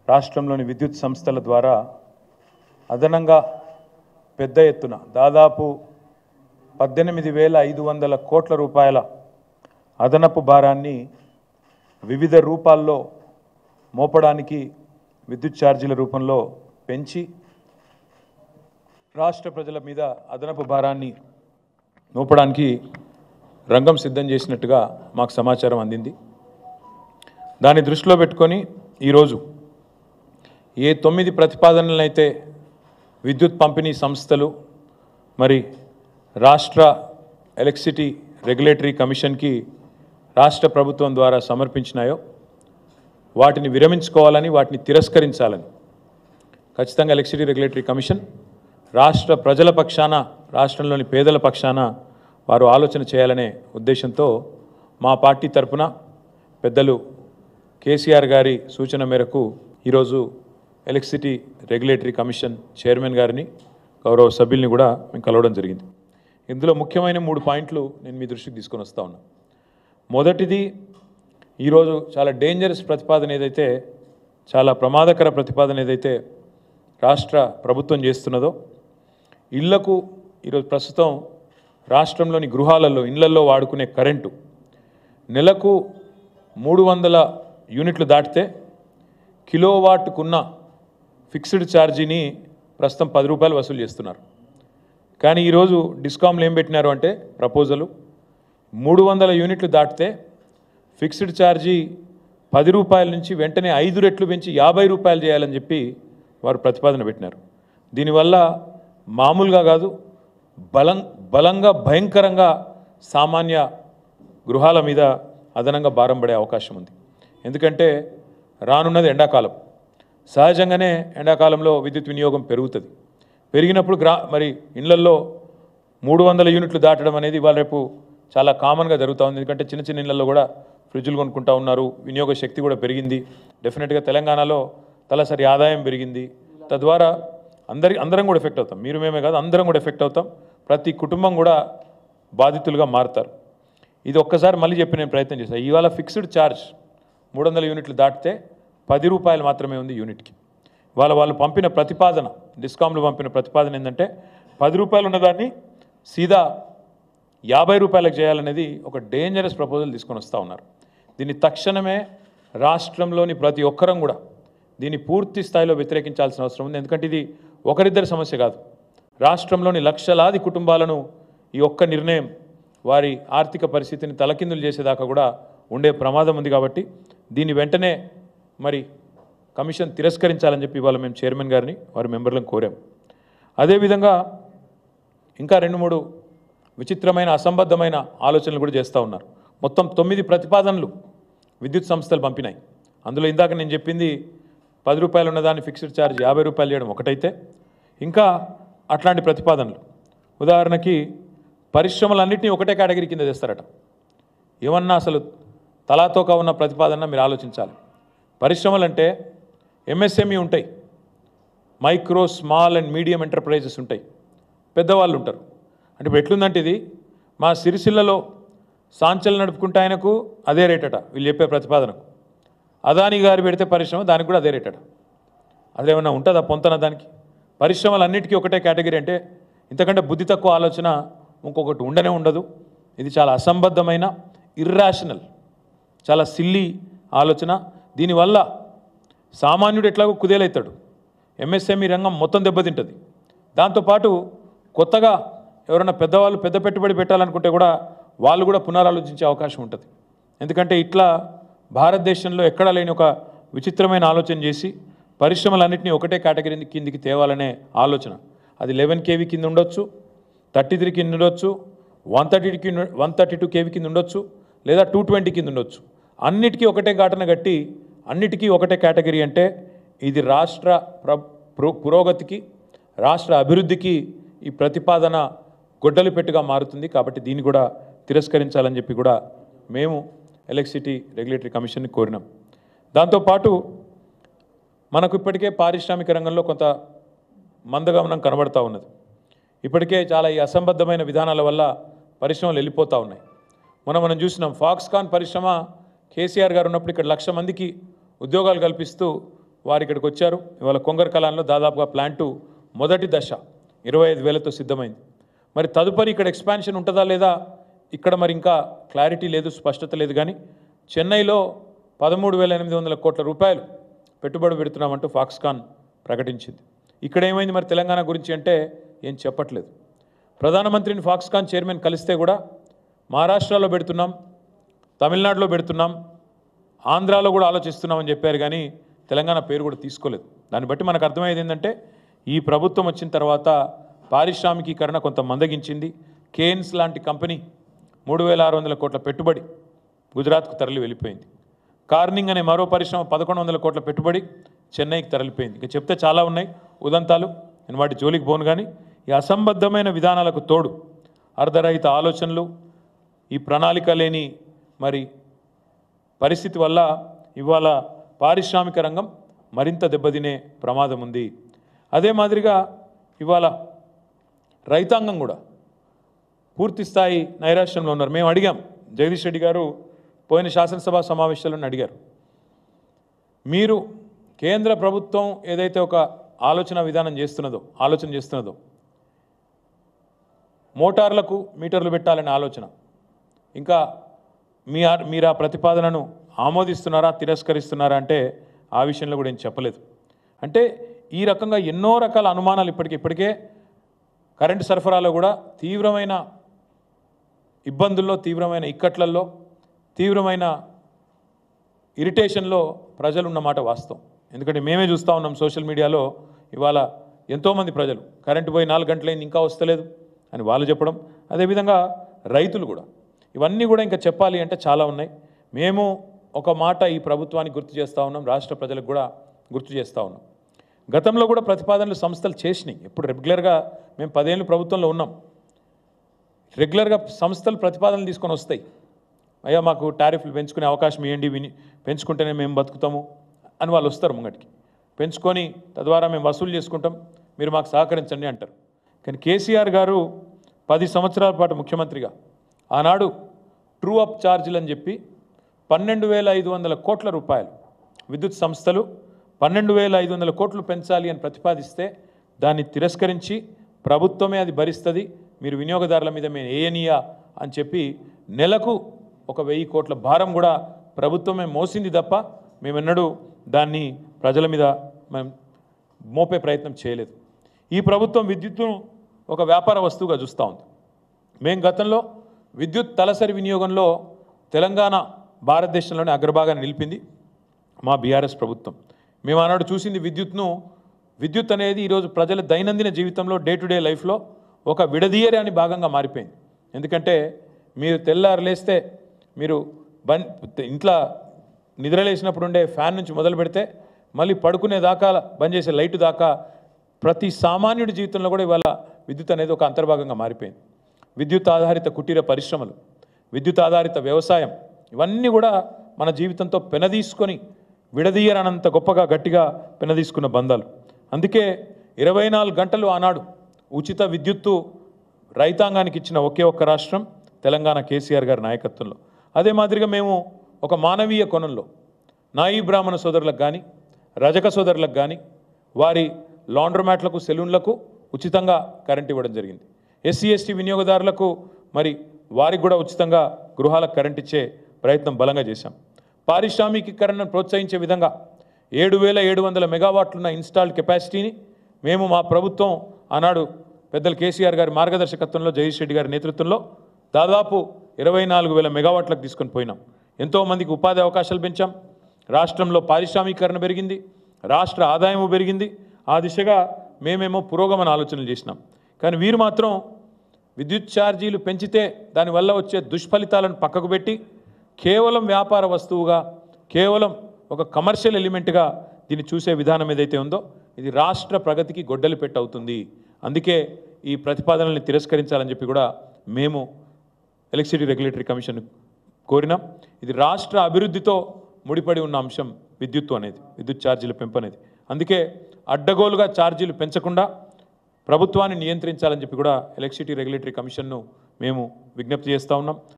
రాష్ట్రంలోని విద్యుత్ సంస్థల ద్వారా అదనంగా పెద్ద ఎత్తున దాదాపు పద్దెనిమిది వేల ఐదు వందల కోట్ల రూపాయల అదనపు భారాన్ని వివిధ రూపాల్లో మోపడానికి విద్యుత్ ఛార్జీల రూపంలో పెంచి రాష్ట్ర ప్రజల మీద అదనపు భారాన్ని మోపడానికి రంగం సిద్ధం చేసినట్టుగా మాకు సమాచారం అందింది దాన్ని దృష్టిలో పెట్టుకొని ఈరోజు ఏ తొమ్మిది ప్రతిపాదనలనైతే విద్యుత్ పంపిణీ సంస్థలు మరి రాష్ట్ర ఎలక్ట్రిసిటీ రెగ్యులేటరీ కమిషన్కి రాష్ట్ర ప్రభుత్వం ద్వారా సమర్పించినాయో వాటిని విరమించుకోవాలని వాటిని తిరస్కరించాలని ఖచ్చితంగా ఎలక్ట్రిసిటీ రెగ్యులేటరీ కమిషన్ రాష్ట్ర ప్రజల పక్షాన రాష్ట్రంలోని పేదల పక్షాన వారు ఆలోచన చేయాలనే ఉద్దేశంతో మా పార్టీ తరపున పెద్దలు కేసీఆర్ గారి సూచన మేరకు ఈరోజు ఎలక్ట్రిసిటీ రెగ్యులేటరీ కమిషన్ చైర్మన్ గారిని గౌరవ సభ్యుల్ని కూడా మేము కలవడం జరిగింది ఇందులో ముఖ్యమైన మూడు పాయింట్లు నేను మీ దృష్టికి తీసుకొని వస్తా ఉన్నా మొదటిది ఈరోజు చాలా డేంజరస్ ప్రతిపాదన ఏదైతే చాలా ప్రమాదకర ప్రతిపాదన ఏదైతే రాష్ట్ర ప్రభుత్వం చేస్తున్నదో ఇళ్లకు ఈరోజు ప్రస్తుతం రాష్ట్రంలోని గృహాలలో ఇళ్లలో వాడుకునే కరెంటు నెలకు మూడు వందల యూనిట్లు దాటితే కిలోవాట్కున్న ఫిక్స్డ్ ఛార్జీని ప్రస్తుతం పది రూపాయలు వసూలు చేస్తున్నారు కానీ ఈరోజు డిస్కామ్లు ఏం పెట్టినారు అంటే ప్రపోజలు మూడు వందల యూనిట్లు దాటితే ఫిక్స్డ్ ఛార్జీ పది రూపాయల నుంచి వెంటనే ఐదు రెట్లు పెంచి యాభై రూపాయలు చేయాలని చెప్పి వారు ప్రతిపాదన పెట్టినారు దీనివల్ల మామూలుగా కాదు బలం బలంగా భయంకరంగా సామాన్య గృహాల మీద అదనంగా భారం పడే అవకాశం ఉంది ఎందుకంటే రానున్నది ఎండాకాలం సహజంగానే ఎండాకాలంలో విద్యుత్ వినియోగం పెరుగుతుంది పెరిగినప్పుడు గ్రా మరి ఇళ్లల్లో మూడు వందల యూనిట్లు దాటడం అనేది ఇవాళ రేపు చాలా కామన్గా జరుగుతూ ఉంది ఎందుకంటే చిన్న చిన్న ఇళ్లలో కూడా ఫ్రిడ్జ్లు కొనుక్కుంటా ఉన్నారు వినియోగ శక్తి కూడా పెరిగింది డెఫినెట్గా తెలంగాణలో తలసరి ఆదాయం పెరిగింది తద్వారా అందరి అందరం కూడా ఎఫెక్ట్ అవుతాం మీరు మేమే కాదు అందరం కూడా ఎఫెక్ట్ అవుతాం ప్రతి కుటుంబం కూడా బాధితులుగా మారుతారు ఇది ఒక్కసారి మళ్ళీ చెప్పి నేను ప్రయత్నం చేశాను ఇవాళ ఫిక్స్డ్ ఛార్జ్ మూడు వందల యూనిట్లు దాటితే పది రూపాయలు మాత్రమే ఉంది యూనిట్కి వాళ్ళ వాళ్ళు పంపిన ప్రతిపాదన డిస్కామ్లు పంపిన ప్రతిపాదన ఏంటంటే పది రూపాయలు ఉన్నదాన్ని సీదా యాభై రూపాయలకు చేయాలనేది ఒక డేంజరస్ ప్రపోజల్ తీసుకొని వస్తూ ఉన్నారు దీన్ని తక్షణమే రాష్ట్రంలోని ప్రతి ఒక్కరం కూడా దీన్ని పూర్తి స్థాయిలో వ్యతిరేకించాల్సిన అవసరం ఉంది ఎందుకంటే ఇది ఒకరిద్దరి సమస్య కాదు రాష్ట్రంలోని లక్షలాది కుటుంబాలను ఈ ఒక్క నిర్ణయం వారి ఆర్థిక పరిస్థితిని తలకిందులు చేసేదాకా కూడా ఉండే ప్రమాదం ఉంది కాబట్టి దీన్ని వెంటనే మరి కమిషన్ తిరస్కరించాలని చెప్పి ఇవాళ మేము చైర్మన్ గారిని వారి మెంబర్లను కోరాం అదేవిధంగా ఇంకా రెండు మూడు విచిత్రమైన అసంబద్ధమైన ఆలోచనలు కూడా చేస్తూ ఉన్నారు మొత్తం తొమ్మిది ప్రతిపాదనలు విద్యుత్ సంస్థలు పంపినాయి అందులో ఇందాక నేను చెప్పింది పది రూపాయలు ఉన్నదాన్ని ఫిక్స్డ్ ఛార్జ్ యాభై రూపాయలు చేయడం ఒకటైతే ఇంకా అట్లాంటి ప్రతిపాదనలు ఉదాహరణకి పరిశ్రమలన్నింటినీ ఒకటే కేటగిరీ కింద తెస్తారట ఏమన్నా అసలు తలాతోక ఉన్న ప్రతిపాదన మీరు ఆలోచించాలి పరిశ్రమలు అంటే ఎంఎస్ఎంఈ ఉంటాయి micro small and medium enterprises ఉంటాయి పెద్దవాళ్ళు ఉంటారు అంటే ఇప్పుడు ఎట్లుందంటే ఇది మా సిరిసిల్లలో సాంచలు నడుపుకుంటే ఆయనకు అదే రేట్ అట వీళ్ళు చెప్పే ప్రతిపాదనకు అదాని గారు పెడితే పరిశ్రమ దానికి కూడా అదే రేట్ అట అదేమన్నా ఉంటుందా పొంతన దానికి పరిశ్రమలు అన్నిటికీ ఒకటే కేటగిరీ అంటే ఇంతకంటే బుద్ధి తక్కువ ఆలోచన ఇంకొకటి ఉండనే ఉండదు ఇది చాలా అసంబద్ధమైన ఇర్రాషనల్ చాలా సిల్లీ ఆలోచన దీనివల్ల సామాన్యుడు ఎట్లాగో కుదేలవుతాడు ఎంఎస్ఎంఈ రంగం మొత్తం దెబ్బతింటుంది దాంతోపాటు కొత్తగా ఎవరైనా పెద్దవాళ్ళు పెద్ద పెట్టుబడి పెట్టాలనుకుంటే కూడా వాళ్ళు కూడా పునరాలోచించే అవకాశం ఉంటుంది ఎందుకంటే ఇట్లా భారతదేశంలో ఎక్కడా లేని ఒక విచిత్రమైన ఆలోచన చేసి పరిశ్రమలన్నింటినీ ఒకటే కేటగిరీ కిందికి తేవాలనే ఆలోచన అది లెవెన్ కేవీ కింద ఉండొచ్చు థర్టీ త్రీ కింద ఉండొచ్చు వన్ థర్టీ కింద వన్ థర్టీ టూ కేవీ కింద ఉండొచ్చు లేదా టూ ట్వంటీ కింద ఉండొచ్చు అన్నిటికీ ఒకటే ఘటన కట్టి అన్నిటికీ ఒకటే కేటగిరీ అంటే ఇది రాష్ట్ర ప్ర పురో- పురోగతికి రాష్ట్ర అభివృద్ధికి ఈ ప్రతిపాదన గొడ్డలి పెట్టుగా మారుతుంది కాబట్టి దీన్ని కూడా తిరస్కరించాలని చెప్పి కూడా మేము ఎలక్ట్రిసిటీ రెగ్యులేటరీ కమిషన్ని కోరినాం దాంతోపాటు మనకు ఇప్పటికే పారిశ్రామిక రంగంలో కొంత మందగమనం కనబడతా ఉన్నది ఇప్పటికే చాలా ఈ అసంబద్ధమైన విధానాల వల్ల పరిశ్రమలు వెళ్ళిపోతూ ఉన్నాయి మనం మనం చూసినాం ఫాక్స్కాన్ పరిశ్రమ కేసీఆర్ గారు ఉన్నప్పుడు ఇక్కడ లక్ష మందికి ఉద్యోగాలు కల్పిస్తూ వారు ఇక్కడికి వచ్చారు ఇవాళ కొంగర కళాంలో దాదాపుగా ప్లాంటు మొదటి దశ ఇరవై ఐదు వేలతో సిద్ధమైంది మరి తదుపరి ఇక్కడ ఎక్స్పాన్షన్ ఉంటుందా లేదా ఇక్కడ మరి ఇంకా క్లారిటీ లేదు స్పష్టత లేదు కానీ చెన్నైలో పదమూడు వేల ఎనిమిది వందల కోట్ల రూపాయలు పెట్టుబడి పెడుతున్నామంటూ ఫాక్స్కాన్ ప్రకటించింది ఇక్కడ ఏమైంది మరి తెలంగాణ గురించి అంటే ఏం చెప్పట్లేదు ప్రధానమంత్రిని ఫాక్స్కాన్ చైర్మన్ కలిస్తే కూడా మహారాష్ట్రలో పెడుతున్నాం తమిళనాడులో పెడుతున్నాం ఆంధ్రాలో కూడా ఆలోచిస్తున్నామని చెప్పారు కానీ తెలంగాణ పేరు కూడా తీసుకోలేదు దాన్ని బట్టి మనకు అర్థమయ్యేది ఏంటంటే ఈ ప్రభుత్వం వచ్చిన తర్వాత పారిశ్రామికీకరణ కొంత మందగించింది కేన్స్ లాంటి కంపెనీ మూడు వేల ఆరు వందల కోట్ల పెట్టుబడి గుజరాత్కు తరలి వెళ్ళిపోయింది కార్నింగ్ అనే మరో పరిశ్రమ పదకొండు వందల కోట్ల పెట్టుబడి చెన్నైకి తరలిపోయింది ఇక చెప్తే చాలా ఉన్నాయి ఉదంతాలు నేను వాటి జోలికి పోను కానీ ఈ అసంబద్ధమైన విధానాలకు తోడు అర్ధరహిత ఆలోచనలు ఈ ప్రణాళిక లేని మరి పరిస్థితి వల్ల ఇవాళ పారిశ్రామిక రంగం మరింత దెబ్బతినే ప్రమాదం ఉంది అదే మాదిరిగా ఇవాళ రైతాంగం కూడా పూర్తి స్థాయి నైరాశ్యంలో ఉన్నారు మేము అడిగాం జగదీష్ రెడ్డి గారు పోయిన శాసనసభ సమావేశాలను అడిగారు మీరు కేంద్ర ప్రభుత్వం ఏదైతే ఒక ఆలోచన విధానం చేస్తున్నదో ఆలోచన చేస్తున్నదో మోటార్లకు మీటర్లు పెట్టాలనే ఆలోచన ఇంకా మీ ఆ- మీరు ఆ ప్రతిపాదనను ఆమోదిస్తున్నారా తిరస్కరిస్తున్నారా అంటే ఆ విషయంలో కూడా ఏం చెప్పలేదు అంటే ఈ రకంగా ఎన్నో రకాల అనుమానాలు ఇప్పటికి ఇప్పటికే కరెంటు సరఫరాలో కూడా తీవ్రమైన ఇబ్బందుల్లో తీవ్రమైన ఇక్కట్లల్లో తీవ్రమైన ఇరిటేషన్లో ప్రజలు ఉన్నమాట వాస్తవం ఎందుకంటే మేమే చూస్తూ ఉన్నాం సోషల్ మీడియాలో ఇవాళ ఎంతోమంది ప్రజలు కరెంటు పోయి నాలుగు గంటలైంది ఇంకా వస్తలేదు అని వాళ్ళు చెప్పడం అదేవిధంగా రైతులు కూడా ఇవన్నీ కూడా ఇంకా చెప్పాలి అంటే చాలా ఉన్నాయి మేము ఒక మాట ఈ ప్రభుత్వానికి గుర్తు చేస్తూ ఉన్నాం రాష్ట్ర ప్రజలకు కూడా గుర్తు చేస్తూ ఉన్నాం గతంలో కూడా ప్రతిపాదనలు సంస్థలు చేసినాయి ఎప్పుడు రెగ్యులర్గా మేము పదేళ్ళు ప్రభుత్వంలో ఉన్నాం రెగ్యులర్గా సంస్థలు ప్రతిపాదనలు తీసుకొని వస్తాయి అయ్యా మాకు టారిఫ్లు పెంచుకునే అవకాశం ఇవ్వండి విని పెంచుకుంటేనే మేము బతుకుతాము అని వాళ్ళు వస్తారు ముంగటికి పెంచుకొని తద్వారా మేము వసూలు చేసుకుంటాం మీరు మాకు సహకరించండి అంటారు కానీ కేసీఆర్ గారు పది సంవత్సరాల పాటు ముఖ్యమంత్రిగా ఆనాడు ట్రూ అప్ ఛార్జీలు అని చెప్పి పన్నెండు వేల ఐదు వందల కోట్ల రూపాయలు విద్యుత్ సంస్థలు పన్నెండు వేల ఐదు వందల కోట్లు పెంచాలి అని ప్రతిపాదిస్తే దాన్ని తిరస్కరించి ప్రభుత్వమే అది భరిస్తుంది మీరు వినియోగదారుల మీద మేము ఏయనియా అని చెప్పి నెలకు ఒక వెయ్యి కోట్ల భారం కూడా ప్రభుత్వమే మోసింది తప్ప మేమెన్నడూ దాన్ని ప్రజల మీద మేము మోపే ప్రయత్నం చేయలేదు ఈ ప్రభుత్వం విద్యుత్తును ఒక వ్యాపార వస్తువుగా చూస్తూ ఉంది మేము గతంలో విద్యుత్ తలసరి వినియోగంలో తెలంగాణ భారతదేశంలోనే అగ్రభాగాన్ని నిలిపింది మా బీఆర్ఎస్ ప్రభుత్వం మేము ఆనాడు చూసింది విద్యుత్ను విద్యుత్ అనేది ఈరోజు ప్రజల దైనందిన జీవితంలో డే టు డే లైఫ్లో ఒక విడదీయరే అని భాగంగా మారిపోయింది ఎందుకంటే మీరు తెల్లారు లేస్తే మీరు బన్ ఇంట్లో నిద్రలేసినప్పుడు ఉండే ఫ్యాన్ నుంచి మొదలు పెడితే మళ్ళీ పడుకునే దాకా బంద్ చేసే లైట్ దాకా ప్రతి సామాన్యుడి జీవితంలో కూడా ఇవాళ విద్యుత్ అనేది ఒక అంతర్భాగంగా మారిపోయింది విద్యుత్ ఆధారిత కుటీర పరిశ్రమలు విద్యుత్ ఆధారిత వ్యవసాయం ఇవన్నీ కూడా మన జీవితంతో పెనదీసుకొని విడదీయరనంత గొప్పగా గట్టిగా పెనదీసుకున్న బంధాలు అందుకే ఇరవై నాలుగు గంటలు ఆనాడు ఉచిత విద్యుత్తు రైతాంగానికి ఇచ్చిన ఒకే ఒక్క రాష్ట్రం తెలంగాణ కేసీఆర్ గారి నాయకత్వంలో అదే మాదిరిగా మేము ఒక మానవీయ కోణంలో నాయి బ్రాహ్మణ సోదరులకు కానీ రజక సోదరులకు కానీ వారి లాండ్రోమ్యాట్లకు సెలూన్లకు ఉచితంగా కరెంట్ ఇవ్వడం జరిగింది ఎస్సీ ఎస్టీ వినియోగదారులకు మరి వారికి కూడా ఉచితంగా గృహాలకు కరెంట్ ఇచ్చే ప్రయత్నం బలంగా చేశాం పారిశ్రామికీకరణను ప్రోత్సహించే విధంగా ఏడు వేల ఏడు వందల మెగావాట్లున్న ఇన్స్టాల్డ్ కెపాసిటీని మేము మా ప్రభుత్వం ఆనాడు పెద్దలు కేసీఆర్ గారి మార్గదర్శకత్వంలో జగదీష్ రెడ్డి గారి నేతృత్వంలో దాదాపు ఇరవై నాలుగు వేల మెగావాట్లకు తీసుకొని పోయినాం ఎంతోమందికి ఉపాధి అవకాశాలు పెంచాం రాష్ట్రంలో పారిశ్రామికీకరణ పెరిగింది రాష్ట్ర ఆదాయము పెరిగింది ఆ దిశగా మేమేమో పురోగమన ఆలోచనలు చేసినాం కానీ వీరు మాత్రం విద్యుత్ ఛార్జీలు పెంచితే దానివల్ల వచ్చే దుష్ఫలితాలను పక్కకు పెట్టి కేవలం వ్యాపార వస్తువుగా కేవలం ఒక కమర్షియల్ ఎలిమెంట్గా దీన్ని చూసే విధానం ఏదైతే ఉందో ఇది రాష్ట్ర ప్రగతికి గొడ్డలి పెట్టవుతుంది అందుకే ఈ ప్రతిపాదనల్ని తిరస్కరించాలని చెప్పి కూడా మేము ఎలక్ట్రిసిటీ రెగ్యులేటరీ కమిషన్ కోరినాం ఇది రాష్ట్ర అభివృద్ధితో ముడిపడి ఉన్న అంశం విద్యుత్తు అనేది విద్యుత్ ఛార్జీల పెంపు అనేది అందుకే అడ్డగోలుగా ఛార్జీలు పెంచకుండా ప్రభుత్వాన్ని నియంత్రించాలని చెప్పి కూడా ఎలక్ట్రిసిటీ రెగ్యులేటరీ కమిషన్ను మేము విజ్ఞప్తి చేస్తూ ఉన్నాం